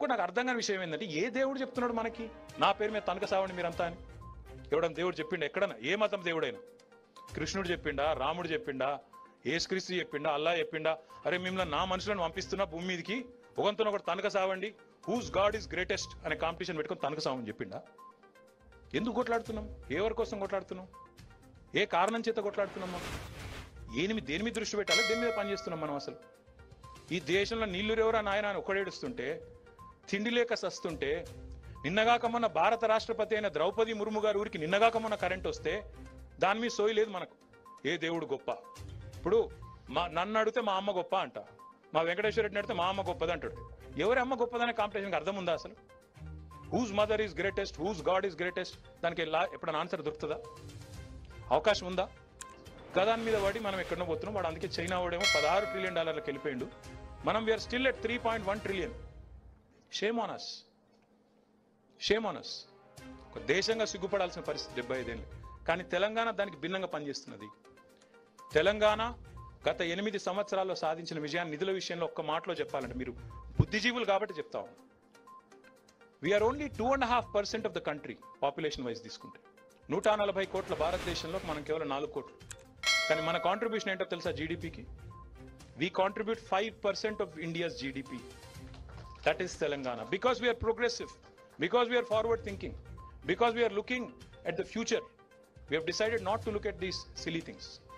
ఇంకో నాకు అర్థం కాని విషయం ఏంటంటే ఏ దేవుడు చెప్తున్నాడు మనకి నా పేరు మీద తనక సావండి మీరంతా అని ఎవడన్నా దేవుడు చెప్పిండా ఎక్కడన్నా ఏ మతం దేవుడైనా కృష్ణుడు చెప్పిండా రాముడు చెప్పిండా ఏసుక్రీస్తు చెప్పిండా అల్లా చెప్పిండా అరే మిమ్మల్ని నా మనుషులను పంపిస్తున్నా భూమి మీదకి ఒకంతో ఒకటి తనక సావండి హూస్ గాడ్ ఈస్ గ్రేటెస్ట్ అనే కాంపిటీషన్ పెట్టుకొని తనక సావని చెప్పిండా ఎందుకు కొట్లాడుతున్నాం ఎవరి కోసం కొట్లాడుతున్నాం ఏ కారణం చేత కొట్లాడుతున్నాం మనం ఏమి దేని మీద దృష్టి పెట్టాలో దేని మీద పనిచేస్తున్నాం మనం అసలు ఈ దేశంలో నీళ్లు రేవరా నాయన అని ఒకడేడుస్తుంటే తిండి లేక సస్తుంటే నిన్నగాక మొన్న భారత రాష్ట్రపతి అయిన ద్రౌపది ముర్ము గారి ఊరికి నిన్నగాక మొన్న కరెంట్ వస్తే దాని మీద సోయి లేదు మనకు ఏ దేవుడు గొప్ప ఇప్పుడు మా నన్ను అడిగితే మా అమ్మ గొప్ప అంట మా వెంకటేశ్వర రెడ్డిని అడిగితే మా అమ్మ గొప్పది అంటాడు ఎవరి అమ్మ గొప్పదనే కాంపిటీషన్కి అర్థం ఉందా అసలు whose mother is greatest whose god is greatest దానికి లా ఎప్పుడైనా ఆన్సర్ దొరుకుతుందా అవకాశం ఉందా గదాని మీద పడి మనం ఎక్కడో పోతున్నాం వాడు అందుకే చైనా వాడేమో పదహారు ట్రిలియన్ డాలర్లకు వెళ్ళిపోయిండు మనం we're still at three point one trillion shame on us shame on us ఒక దేశంగా సిగ్గుపడాల్సిన పరిస్థితి డెబ్బై ఐదేళ్ళు కానీ తెలంగాణ దానికి భిన్నంగా పనిచేస్తున్నది తెలంగాణ గత ఎనిమిది సంవత్సరాల్లో సాధించిన విజయాన్ని నిధుల విషయంలో ఒక్క మాటలో చెప్పాలంటే మీరు బుద్ధిజీవులు కాబట్టి చెప్తా ఉన్నాను we're only two and half percent of the country population wise తీసుకుంటే నూట నలభై కోట్ల భారతదేశంలో మనం కేవలం నాలుగు కోట్లు కానీ మన కాంట్రిబ్యూషన్ ఏంటో తెలుసా జీడిపికి we contribute five percent of India's GDP that is Telangana because we're progressive because we're forward thinking because we're looking at the future we have decided not to look at these silly things